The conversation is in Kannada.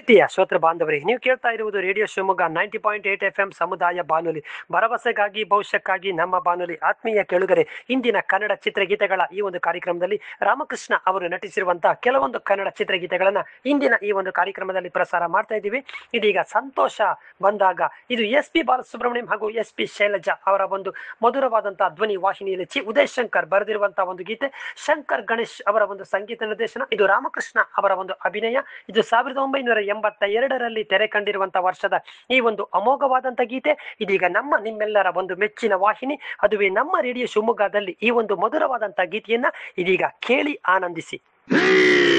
ಪ್ರೀತಿಯ ಶ್ರೋತೃ ಬಾಂಧವರೇ ನೀವು ಕೇಳ್ತಾ ಇರುವುದು radio Shivamogga ninety point eight F M ಸಮುದಾಯ ಬಾನುಲಿ ಭರವಸೆಗಾಗಿ ಭವಿಷ್ಯಕ್ಕಾಗಿ ನಮ್ಮ ಬಾನುಲಿ ಆತ್ಮೀಯ ಕೇಳುಗರೆ ಇಂದಿನ ಕನ್ನಡ ಚಿತ್ರಗೀತೆಗಳ ಈ ಒಂದು ಕಾರ್ಯಕ್ರಮದಲ್ಲಿ ರಾಮಕೃಷ್ಣ ಅವರು ನಟಿಸಿರುವಂತಹ ಕೆಲವೊಂದು ಕನ್ನಡ ಚಿತ್ರಗೀತೆಗಳನ್ನ ಇಂದಿನ ಈ ಒಂದು ಕಾರ್ಯಕ್ರಮದಲ್ಲಿ ಪ್ರಸಾರ ಮಾಡ್ತಾ ಇದ್ದೀವಿ ಇದೀಗ ಸಂತೋಷ ಬಂದಾಗ ಇದು ಎಸ್ ಪಿ ಬಾಲಸುಬ್ರಹ್ಮಣ್ಯಂ ಹಾಗೂ ಎಸ್ ಪಿ ಶೈಲಜಾ ಅವರ ಒಂದು ಮಧುರವಾದಂತಹ ಧ್ವನಿ ವಾಹಿನಿಯಲ್ಲಿ ಚಿ ಉದಯ್ ಶಂಕರ್ ಬರೆದಿರುವಂತಹ ಒಂದು ಗೀತೆ ಶಂಕರ್ ಗಣೇಶ್ ಅವರ ಒಂದು ಸಂಗೀತ ನಿರ್ದೇಶನ ಇದು ರಾಮಕೃಷ್ಣ ಅವರ ಒಂದು ಅಭಿನಯ ಇದು ಸಾವಿರದ ಒಂಬೈನೂರ ಎಂಬತ್ತ ಎರಡರಲ್ಲಿ ತೆರೆ ಕಂಡಿರುವಂತಹ ವರ್ಷದ ಈ ಒಂದು ಅಮೋಘವಾದಂತ ಗೀತೆ ಇದೀಗ ನಮ್ಮ ನಿಮ್ಮೆಲ್ಲರ ಒಂದು ಮೆಚ್ಚಿನ ವಾಹಿನಿ ಅದುವೇ ನಮ್ಮ ರೇಡಿಯೋ ಶಿವಮೊಗ್ಗದಲ್ಲಿ ಈ ಒಂದು ಮಧುರವಾದಂತಹ ಗೀತೆಯನ್ನ ಇದೀಗ ಕೇಳಿ ಆನಂದಿಸಿ